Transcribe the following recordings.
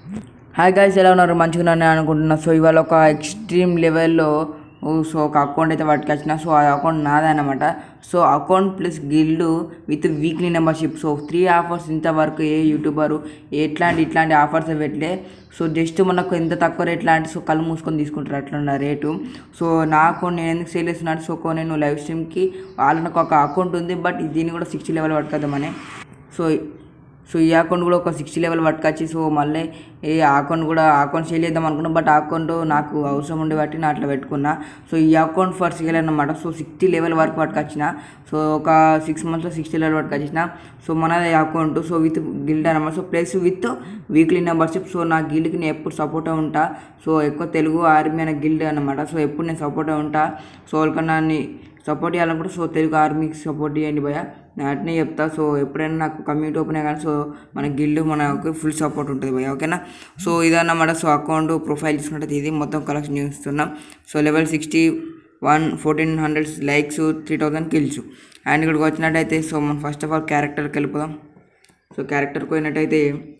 Hi guys ఎలా ఉన్నారు మంచిగా ఉన్నాను అనుకుంటున్నా సో ఇవాళ ఒక ఎక్స్ట్రీమ్ లెవెల్లో సో ఒక అకౌంట్ అయితే పట్టుకొచ్చిన సో ఆ అకౌంట్ నాదే అనమాట so account plus guild with weekly membership so three offers ఇంతవరకు ఏ యూట్యూబరు ఎట్లాంటి ఇట్లాంటి ఆఫర్స్ పెట్టలే సో జస్ట్ మనకు ఎంత తక్కువ రేట్ లాంటి సో కళ్ళు మూసుకొని తీసుకుంటారు అట్లున్న రేటు సో నా అకౌంట్ నేను ఎందుకు సేల్ చేస్తున్నాను సో నేను లైవ్ స్ట్రీమ్కి వాళ్ళకి ఒక అకౌంట్ ఉంది బట్ దీన్ని కూడా సిక్స్టీ లెవెల్ పట్టుకొద్దామని సో సో ఈ అకౌంట్ కూడా ఒక సిక్స్టీ లెవెల్ పట్టుకొచ్చి సో మళ్ళీ ఈ అకౌంట్ కూడా అకౌంట్ సేల్ చేద్దాం అనుకున్నా బట్ ఆ అకౌంట్ నాకు అవసరం ఉండి బట్టి నా అట్లా పెట్టుకున్నా సో ఈ అకౌంట్ ఫర్ సేల్ అనమాట సో సిక్స్టీ లెవెల్ వరకు పట్టుకొచ్చిన సో ఒక సిక్స్ మంత్స్లో సిక్స్టీ లెవెల్ పట్టుకొచ్చిన సో మనది అకౌంట్ సో విత్ గిల్డ్ అనమాట so plus with weekly membership so నా గిల్డ్కి నేను ఎప్పుడు సపోర్ట్ ఉంటా సో ఎక్కువ తెలుగు ఆర్మీ అనే గిల్డ్ అనమాట సో ఎప్పుడు నేను సపోర్ట్ ఉంటా సో వాళ్ళకన్నా సపోర్ట్ చేయాలనుకుంటే సో తెలుగు ఆర్మీకి సపోర్ట్ చేయండి భయ నేను అట్నే చెప్తా సో ఎప్పుడైనా నాకు కమ్యూనిటీ ఓపెన్ కానీ సో మన గిల్డ్ మనకు ఫుల్ సపోర్ట్ ఉంటుంది భయ ఓకేనా సో ఇదన్నమాట సో అకౌంట్ ప్రొఫైల్ చూసుకుంటే ఇది మొత్తం కలెక్షన్ చూస్తున్నాం so level sixty one fourteen hundred likes three thousand kills and ఇక్కడికి వచ్చినట్టయితే సో మనం ఫస్ట్ ఆఫ్ ఆల్ క్యారెక్టర్కి వెళ్ళిపోదాం సో క్యారెక్టర్కి పోయినట్టయితే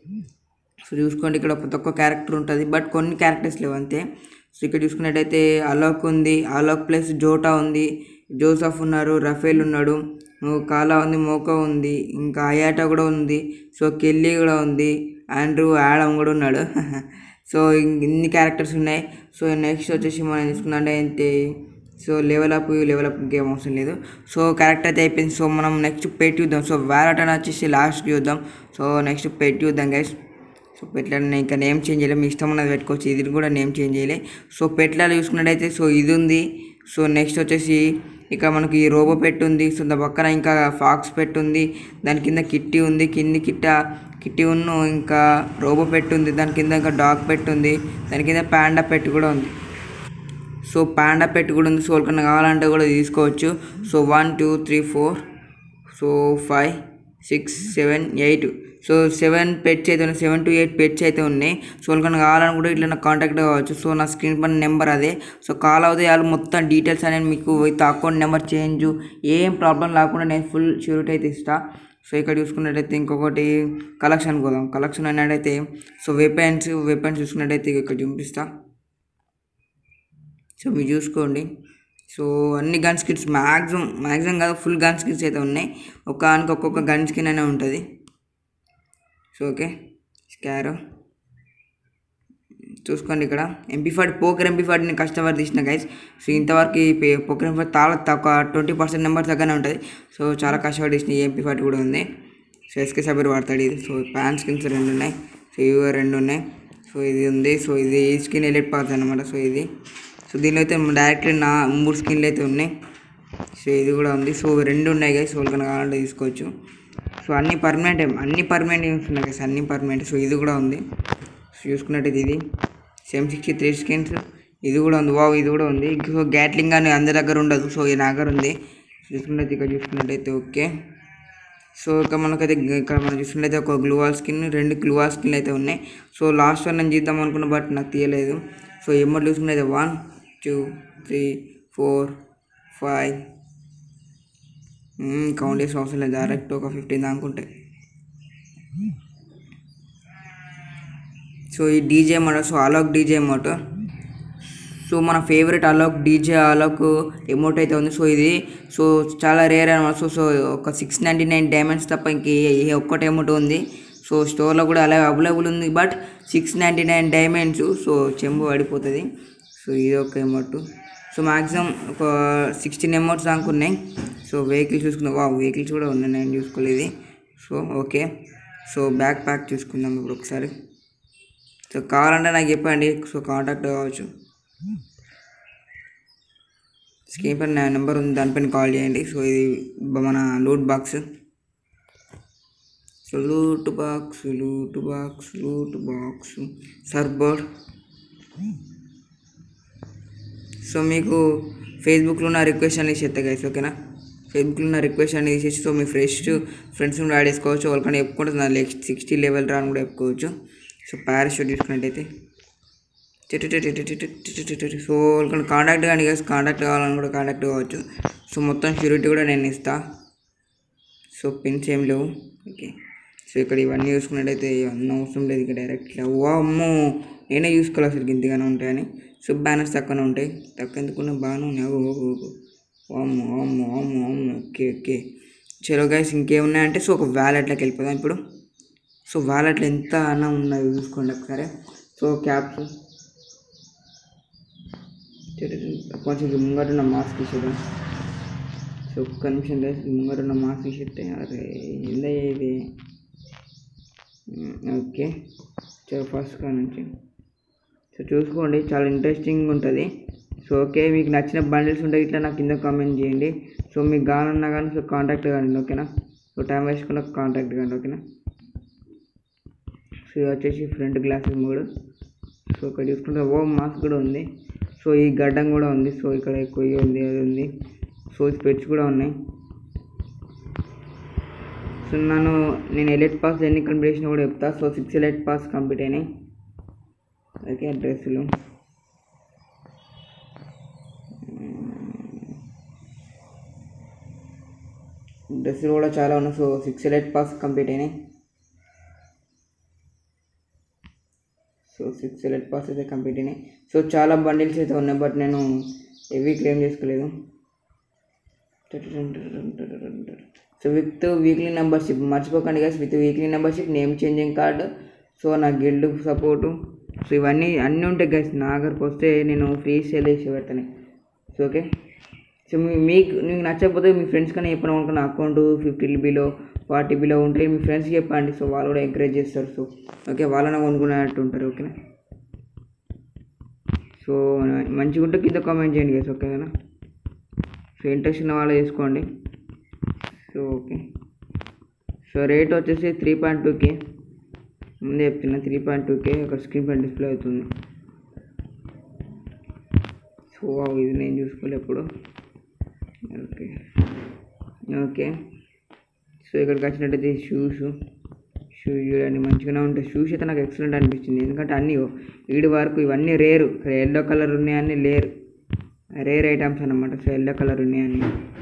సో చూసుకోండి ఇక్కడ ప్రతి ఒక్క క్యారెక్టర్ ఉంటుంది బట్ కొన్ని క్యారెక్టర్స్ లేవు అంతే సో ఇక్కడ చూసుకున్నట్టయితే అలోక్ ఉంది అలోక్ ప్లస్ జోటా ఉంది జోసఫ్ ఉన్నారు రఫేల్ ఉన్నాడు కాలా ఉంది మోకా ఉంది ఇంకా అయాటా కూడా ఉంది సో కెల్లీ కూడా ఉంది ఆండ్రూ యాడమ్ కూడా ఉన్నాడు సో ఇన్ని క్యారెక్టర్స్ ఉన్నాయి సో నెక్స్ట్ వచ్చేసి మనం చూసుకున్నట్టు అయితే so level up level up ఇంకేం అవసరం లేదు సో క్యారెక్టర్ అయితే అయిపోయింది సో మనం నెక్స్ట్ పెట్ చూద్దాం సో వ్యాలెట్ అని వచ్చేసి లాస్ట్కి చూద్దాం సో నెక్స్ట్ పెట్ చూద్దాం గైస్ సో పెట్లని ఇంకా నేమ్ చేంజ్ చేయలేదు మీ ఇష్టం ఉన్నది పెట్టుకోవచ్చు ఇది కూడా నేమ్ చేంజ్ చేయలే సో పెట్లలో చూసుకున్నట్టయితే సో ఇది ఉంది సో నెక్స్ట్ వచ్చేసి ఇక మనకి ఈ రోబో పెట్ ఉంది సో దాని పక్కన ఇంకా ఫాక్స్ పెట్ ఉంది దాని కింద కిట్టి ఉంది కింది కిట్ట కిట్టి ఉన్న ఇంకా రోబో పెట్ ఉంది దాని కింద ఇంకా డాగ్ పెట్ ఉంది దాని కింద పాండా పెట్ కూడా ఉంది సో పాండా పెట్ కూడా ఉంది సో వాళ్ళకన్నా కావాలంటే కూడా తీసుకోవచ్చు so one two three four so five six seven eight so seven pets అయితే ఉన్నాయి సెవెన్ టు ఎయిట్ పెట్స్ అయితే ఉన్నాయి సో వాళ్ళకన్నా కావాలని కూడా ఇట్లా నాకు కాంటాక్ట్ కావచ్చు సో నా స్క్రీన్ పైన నెంబర్ అదే సో కాల్ అవుతాయి వాళ్ళు మొత్తం డీటెయిల్స్ అనేది మీకు విత్ అకౌంట్ నెంబర్ చేంజ్ ఏం ప్రాబ్లం లేకుండా నేను ఫుల్ షూరిటీ అయితే ఇస్తా సో ఇక్కడ చూసుకున్నట్టయితే ఇంకొకటి కలెక్షన్ పోదాం కలెక్షన్ అన్నట్టయితే సో వెపన్స్ వెపన్స్ చూసుకున్నట్టయితే ఇక్కడ చూపిస్తా సో మీరు చూసుకోండి సో అన్ని గన్ స్కిన్స్ మ్యాక్సిమం మ్యాక్సిమం కాదు ఫుల్ గన్ స్కిన్స్ అయితే ఉన్నాయి ఒక్కానికి ఒక్కొక్క గన్ స్కిన్ అనే ఉంటుంది సో ఓకే స్కారో చూసుకోండి ఇక్కడ MP five poker MP five నేను కష్టపడి తీసిన గైస్ సో ఇంతవరకు ఈ పే- పోకర్ ఎంపీ ఫైవ్ చాలా తక్కువ ట్వంటీ పర్సెంట్ నెంబర్ దగ్గరనే ఉంటుంది సో చాలా కష్టపడి తీసిన ఈ ఎంపీ ఫైవ్ కూడా ఉంది సో ఎస్కే సబీర్ వాడతాడు ఇది సో ప్యాన్ స్కిన్స్ రెండు ఉన్నాయి సో ఇవి రెండు ఉన్నాయి సో ఇది ఉంది సో ఇది ఈ స్కిన్ ఎలిట్ పాస్ అనమాట సో ఇది సో దీనిలో అయితే డైరెక్ట్లీ నా మూడు స్కిన్లు అయితే ఉన్నాయి సో ఇది కూడా ఉంది సో రెండు ఉన్నాయి గైస్ సో వాళ్ళకన్నా కావాలంటే తీసుకోవచ్చు సో అన్ని పర్మనెంట్ అన్ని పర్మనెంట్ గేమ్స్ ఉన్నాయి గైస్ అన్ని పర్మనెంట్ సో ఇది కూడా ఉంది సో చూసుకున్నట్టయితే ఇది సెవెన్ సిక్స్టీ త్రీ స్కిన్స్ ఇది కూడా ఉంది వావ్ ఇది కూడా ఉంది సో గ్యాట్లింగ్ అని అందరి దగ్గర ఉండదు సో ఇది నా దగ్గర ఉంది చూసుకున్నట్టు ఇక్కడ చూసుకున్నట్టయితే ఓకే సో ఇక మనకైతే ఇక్కడ మనం చూసుకున్నట్లయితే ఒక గ్లూవాల్ స్కిన్ రెండు గ్లూవాల్ స్కిన్లు అయితే ఉన్నాయి సో లాస్ట్ వన్ నేను చేద్దాం అనుకున్నా బట్ నాకు తీయలేదు సో ఎమ్మటి చూసుకున్నైతే one two three four five count చేసిన అవసరం లేదు డైరెక్ట్ ఒక ఫిఫ్టీన్ అనుకుంటే సో ఈ DJ emote so Alok DJ emote so మన favourite Alok DJ Alok emote అయితే ఉంది సో ఇది సో చాలా రేర్ అనమాట సో సో ఒక సిక్స్ నైంటీ నైన్ డైమండ్స్ తప్ప ఇంక ఏ- ఏ ఒక్కటి ఎమోట్ ఉంది సో స్టోర్లో కూడా అలాగే అవైలబుల్ ఉంది but six ninety nine diamonds so చెంబు పడిపోతుంది సో ఇది ఒక ఎమోట్ సో మ్యాక్సిమం ఒక సిక్స్టీన్ ఎమోట్స్ దాకా ఉన్నాయి సో వెహికల్స్ చూసుకుందాం వా వెహికల్స్ కూడా ఉన్నాయి నేను చూసుకోలేదు so okay so backpack చూసుకుందాం ఇప్పుడు ఒకసారి సో కావాలంటే నాకు చెప్పండి సో కాంటాక్ట్ కావచ్చు స్క్రీన్ పైన నా నెంబర్ ఉంది దానిపైన కాల్ చేయండి సో ఇది బ- మన loot box so loot box loot box loot box surfboard so మీకు ఫేస్బుక్లో ఉన్న రిక్వెస్ట్ అనేది చేస్తా గైస్ ఓకేనా ఫేస్బుక్లో ఉన్న రిక్వెస్ట్ అనేది చేసి సో మీ ఫ్రెష్ ఫ్రెండ్స్ కూడా యాడ్ చేసుకోవచ్చు వాళ్ళకన్నా చెప్పుకుంటే నా నెక్స్ట్ సిక్స్టీ లెవెల్ రాని కూడా చెప్పుకోవచ్చు సో పారాషూట్ తీసుకున్నట్టయితే సో వాళ్ళకన్నా కాంటాక్ట్ కానీ గైస్ కాంటాక్ట్ కావాలని కూడా కాంటాక్ట్ కావచ్చు సో మొత్తం షూరిటీ కూడా నేను ఇస్తా సో పిన్స్ ఏం లేవు ఓకే సో సో ఇక్కడ ఇవన్నీ చూసుకున్నట్టయితే ఇవన్నీ అవసరం లేదు ఇక్కడ డైరెక్ట్ ఇట్లా ఓ అమ్మో నేనే చూసుకోవాలి అసలు ఇంతగానే ఉంటాయని సో బ్యానర్స్ తక్కువనే ఉంటాయి తక్కువ ఎందుకున్నా బాగానే ఉన్నాయి ఓ ఓ, ఓ. అమ్మో అమ్మో అమ్మో అమ్మో ఓకే ఓకే చలో గైస్ ఇంకేమున్నాయంటే సో ఒక వ్యాలెట్లోకి వెళ్ళిపోదాం ఇప్పుడు సో వ్యాలెట్లో ఎంత అన్న ఉన్నది చూసుకోండి ఒకసారి సో క్యాప్స్ కొంచెం ముంగట ఉన్న మాస్క్ ఇచ్చేద్దాం సో ఒక్క నిమిషం గైస్ ముంగట ఉన్న మాస్క్ ఇచ్చేస్తే అరే ఏందయ్యా ఇది మ్, ఓకే చలో ఫస్ట్ కా నుంచి సో చూసుకోండి చాలా ఇంట్రెస్టింగ్ ఉంటుంది సో ఓకే మీకు నచ్చిన బండిల్స్ ఉంటే ఇట్లా నాకు కింద కామెంట్ చేయండి సో మీకు కావాలన్నా కానీ సో కాంటాక్ట్ కాండి ఓకేనా సో టైం వేసుకున్న కాంటాక్ట్ కాండి ఓకేనా సో ఇది వచ్చేసి ఫ్రంట్ గ్లాసెస్ మూడు సో ఇక్కడ చూసుకుంటే ఓ మాస్క్ కూడా ఉంది సో ఈ గడ్డం కూడా ఉంది సో ఇక్కడ ఎక్కువ ఇది ఉంది అది ఉంది సో స్పెట్స్ కూడా ఉన్నాయి సో నన్ను నేను ఎలెట్ పాస్ ఎన్ని కంప్లీట్ చేసినా కూడా చెప్తా so six elite pass complete అయినాయి ఓకే డ్రెస్సులు డ్రెస్సులు కూడా చాలా ఉన్నాయి so six elite pass complete అయినాయి సో సిక్స్ ఎలెట్ పాస్ అయితే కంప్లీట్ అయినాయి సో చాలా బండిల్స్ అయితే ఉన్నాయి బట్ నేను ఎవి క్లెయిమ్ చేసుకోలేదు సో విత్ వీక్లీ మెంబర్షిప్ మర్చిపోకండి guys with weekly membership name changing card so నా గిల్డ్ సపోర్టు సో ఇవన్నీ అన్నీ ఉంటాయి గైస్ నా దగ్గరకు వస్తే నేను ఫ్రీ సేల్ చేసి పెడతాను సో ఓకే సో మీ మీకు మీకు నచ్చకపోతే మీ ఫ్రెండ్స్ కానీ చెప్పడం అనుకున్న account fifty below forty below ఉంటే మీ ఫ్రెండ్స్కి చెప్పండి సో వాళ్ళు కూడా ఎంకరేజ్ చేస్తారు సో ఓకే వాళ్ళని కొనుక్కునేటట్టు ఉంటారు ఓకేనా సో మంచిగా ఉంటే కింద కామెంట్ చేయండి గైస్ ఓకేనా సో ఇంట్రెస్ట్ ఉన్న వాళ్ళు చేసుకోండి సో ఓకే సో రేట్ వచ్చేసి త్రీ పాయింట్ టూకే ముందే చెప్తున్నా త్రీ పాయింట్ టూకే ఒక స్క్రీన్ పైన డిస్ప్లే అవుతుంది సో వావ్, ఇది నేను చూసుకోలే ఎప్పుడు ఓకే ఓకే సో ఇక్కడికి వచ్చినట్టయితే షూస్ షూస్ చూడండి మంచిగానే ఉంటాయి షూస్ అయితే నాకు ఎక్సలెంట్ అనిపించింది ఎందుకంటే అన్నీ వీడి వరకు ఇవన్నీ రేరు ఎల్లో కలర్ ఉన్నాయన్నీ లేరు రేర్ ఐటమ్స్ అన్నమాట సో ఎల్లో కలర్ ఉన్నాయని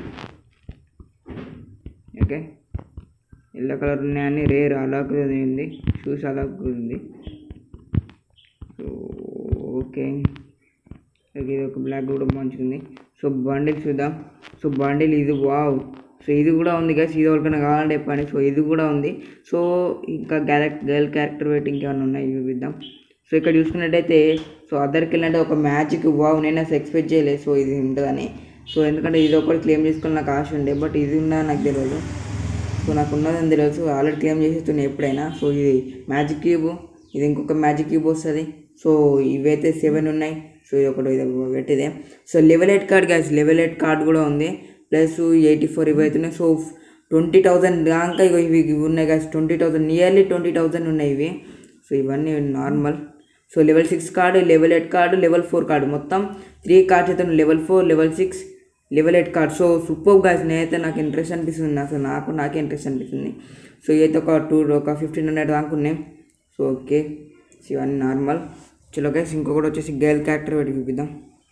ఓకే ఎల్లో కలర్ ఉన్నాయని రేర్ అలాగ్ ఉంది షూస్ అలాగ్ ఉంది సో ఓకే ఓకే, ఇది ఒక బ్లాక్ కూడా మంచిగా ఉంది సో బండిల్ చూద్దాం సో బండిల్ ఇది వావ్ సో ఇది కూడా ఉంది కదా ఇది ఎవరికైనా కావాలంటే చెప్పండి సో ఇది కూడా ఉంది సో ఇంకా గ్యాలక్ గర్ల్ క్యారెక్టర్ పెట్టి ఇంకేమైనా ఉన్నాయి చూపిద్దాం సో ఇక్కడ చూసుకున్నట్టయితే సో అదర్కి వెళ్ళినట్టు ఒక మ్యాజిక్ వావ్ నేను అసలు ఎక్స్పెక్ట్ చేయలేదు సో ఇది ఉంటుందని సో ఎందుకంటే ఇది ఒకటి క్లెయిమ్ చేసుకుని నాకు ఆశ ఉండే బట్ ఇది ఉందా నాకు తెలియదు సో నాకు ఉన్నదని తెలియదు సో ఆల్రెడీ క్లెయిమ్ చేసేస్తున్నాయి ఎప్పుడైనా సో ఇది మ్యాజిక్ క్యూబ్ ఇది ఇంకొక మ్యాజిక్ క్యూబ్ వస్తుంది సో ఇవైతే సెవెన్ ఉన్నాయి సో ఇది ఒకటి ఇది పెట్టిదే so level eight card guys level eight card కూడా ఉంది ప్లస్ ఎయిటీ ఫోర్ ఇవి అవుతున్నాయి సో ట్వంటీ థౌజండ్ దాకా ఇగో ఇవి ఇవి ఉన్నాయి guys twenty thousand nearly twenty thousand ఉన్నాయి ఇవి సో ఇవన్నీ normal so level six card level eight card level four card మొత్తం త్రీ కార్డ్స్ అయితే level four level six level eight card so super guys నేనైతే నాకు ఇంట్రెస్ట్ అనిపిస్తుంది అసలు నాకు నాకే ఇంట్రెస్ట్ అనిపిస్తుంది సో ఇవైతే ఒక టూ ఒక ఫిఫ్టీన్ హండ్రెడ్ దాకా ఉన్నాయి సో ఓకే సో ఇవన్నీ నార్మల్ చలో గైస్ ఇంకొకటి వచ్చేసి గర్ల్ క్యారెక్టర్ పెట్టి చూపిద్దాం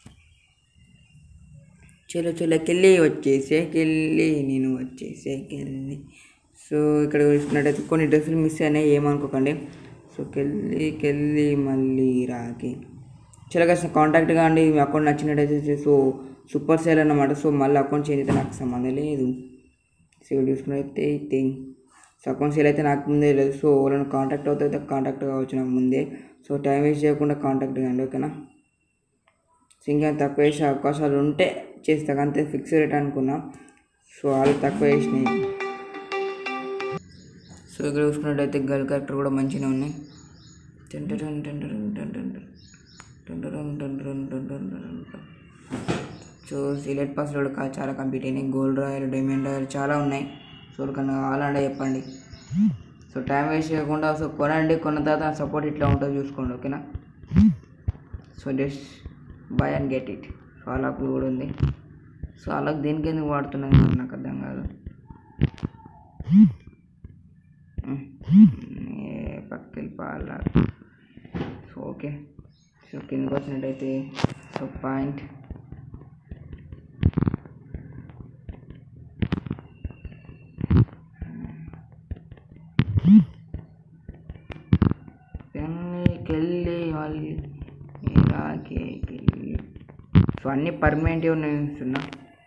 చలో చలోకెళ్ళి వచ్చేసేకెళ్ళి నేను వచ్చేసేకెళ్ళి సో ఇక్కడ చూసినట్టయితే కొన్ని డ్రెస్సులు మిస్ అయినాయి ఏమనుకోకండి సో కెళ్ళి కెళ్ళి మళ్ళీ రాకి చలో గైస్ కాంటాక్ట్ కాండి మీ అకౌంట్ నచ్చినట్టయితే సో సూపర్ సేల్ అన్నమాట సో మళ్ళీ అకౌంట్ చేంజ్ అయితే నాకు సంబంధం లేదు సో ఇక్కడ చూసుకున్నట్టయితే అయితే సో అకౌంట్ సేల్ అయితే నాకు ముందే లేదు సో వాళ్ళని కాంటాక్ట్ అవుతే కాంటాక్ట్ కావచ్చు నాకు ముందే సో టైం వేస్ట్ చేయకుండా కాంటాక్ట్ కాండి ఓకేనా సో ఇంకా తక్కువ వేసే అవకాశాలు ఉంటే చేస్తా అంతే ఫిక్స్ రేట్ అనుకున్నా సో వాళ్ళు తక్కువ వేసినాయి సో ఇక్కడ చూసుకున్నట్టయితే గర్ల్ క్యారెక్టర్ కూడా మంచిగా ఉన్నాయి టెంటరన్ టెంటరన్ టెంటరన్ టెంటరన్ టెంటరన్ టెంటరన్ సో సిలెట్ పాస్లో కూడా కా- చాలా కంప్లీట్ అయినాయి గోల్డ్ రాయల్ డైమండ్ రాయల్ చాలా ఉన్నాయి సో కన్నా కావాలంటే చెప్పండి సో టైం వేస్ట్ చేయకుండా సో కొనండి కొన్న తర్వాత సపోర్ట్ ఇట్లా ఉంటుందో చూసుకోండి ఓకేనా so just buy and get it so అలాగ్ కూడా ఉంది సో అలాగ్ దేనికి ఎందుకు వాడుతున్నాను మరి నాకు అర్థం కాదు ఏ పక్కకి పాల సో ఓకే సో కిందకి వచ్చినట్టయితే సో పాయింట్ అన్నీ పర్మనెంట్ ఉన్నాయి ఇస్తున్నా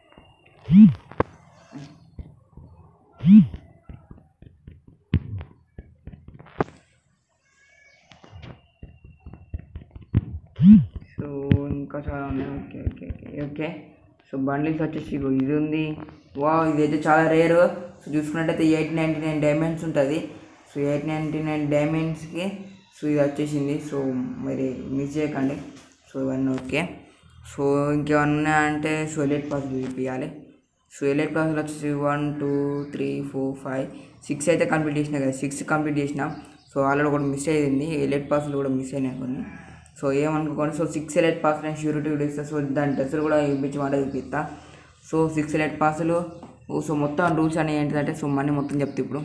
సో ఇంకా చాలా ఉన్నాయి okay okay okay okay so bundles వచ్చేసి ఇగో ఇది ఉంది వా ఇదైతే చాలా రేరు సో చూసుకున్నట్టయితే ఎయిట్ నైంటీ నైన్ డైమండ్స్ ఉంటుంది సో ఎయిట్ నైంటీ నైన్ డైమండ్స్కి సో ఇది వచ్చేసింది సో మరి మిస్ చేయకండి సో ఇవన్నీ ఓకే సో ఇంకేమన్నా ఉన్నాయంటే సో ఎలైట్ పాస్ చూపించాలి సో ఎలైట్ క్లాసులు వచ్చేసి one two three four five six అయితే కంప్లీట్ చేసిన కదా సిక్స్ కంప్లీట్ చేసిన సో ఆల్రెడీ ఒకటి మిస్ అయ్యింది ఎలైట్ పాస్లు కూడా మిస్ అయినాయి కొన్ని సో ఏమనుకోకండి సో సిక్స్ ఎలైట్ పాస్ నేను షూరిటీ కూడా ఇస్తా సో దాని డ్రెస్సులు కూడా ఇప్పించి మాట చూపిస్తా సో సిక్స్ ఎలైట్ పాసులు సో మొత్తం రూల్స్ అనేవి ఏంటిదంటే సో మనీ మొత్తం చెప్తా ఇప్పుడు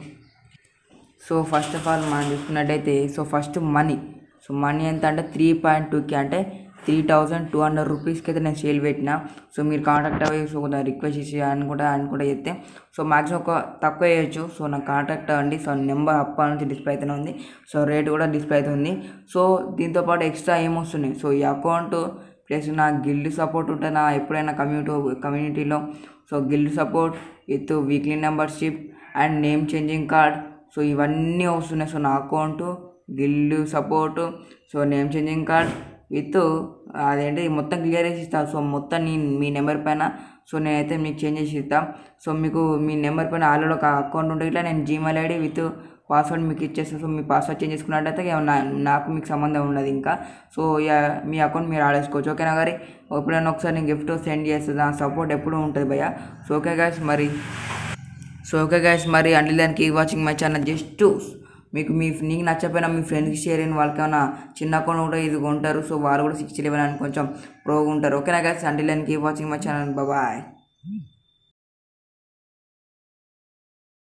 సో ఫస్ట్ ఆఫ్ ఆల్ మనం చూసుకున్నట్టయితే so first money so money ఎంత అంటే త్రీ పాయింట్ టూకి అంటే త్రీ థౌజండ్ టూ హండ్రెడ్ రూపీస్కి అయితే నేను సేల్ పెట్టిన సో మీరు కాంటాక్ట్ అవ్వి సో కొంచెం రిక్వెస్ట్ చేసి అనుకుంటా అనుకుంటా చెప్తే సో మ్యాక్సిమం ఒక తక్కువ వేయచ్చు సో నాకు కాంటాక్ట్ అవ్వండి సో నెంబర్ అప్ప నుంచి డిస్ప్లే అయితేనే ఉంది సో రేట్ కూడా డిస్ప్లే అవుతుంది సో దీంతో పాటు ఎక్స్ట్రా ఏమొస్తున్నాయి సో ఈ అకౌంట్ ప్లస్ నా గిల్డ్ సపోర్ట్ ఉంటే నా ఎప్పుడైనా కమ్యూనిటీ కమ్యూనిటీలో so guild support with weekly membership and name changing card so ఇవన్నీ వస్తున్నాయి సో నా account guild support so name changing card with అదేంటి మొత్తం క్లియర్ చేసి ఇస్తా సో మొత్తం నీ మీ నెంబర్ పైన సో నేనైతే మీకు చేంజ్ చేసి ఇస్తా సో మీకు మీ నెంబర్ పైన ఆల్రెడీ ఒక అకౌంట్ ఉంటుంది ఇట్లా నేను జీమెయిల్ ఐడి విత్ పాస్వర్డ్ మీకు ఇచ్చేస్తాను సో మీ పాస్వర్డ్ చేంజ్ చేసుకున్నట్టయితే ఇక నా నాకు మీకు సంబంధం ఉండదు ఇంకా సో ఇక మీ అకౌంట్ మీరు ఆడేసుకోవచ్చు ఓకేనా గారి ఎప్పుడైనా ఒకసారి నేను గిఫ్ట్ సెండ్ చేస్తుంది ఆ సపోర్ట్ ఎప్పుడూ ఉంటుంది భయ్య సో ఓకే గాయస్ మరి సో ఓకే గైస్ మరి అండిల్ దానికి వాచింగ్ మై ఛానల్ జస్ట్ మీకు మీ నీకు నచ్చకపోయినా మీ ఫ్రెండ్స్కి షేర్ అయిన వాళ్ళకి ఏమైనా చిన్న అకౌంట్ కూడా ఇది కొంటారు సో వాళ్ళు కూడా సిక్స్టీ లెవెన్ అని కొంచెం ప్రోగా ఉంటారు ఓకేనా గైస్ అండిల్ దానికి వాచింగ్ మై ఛానల్ బాయ్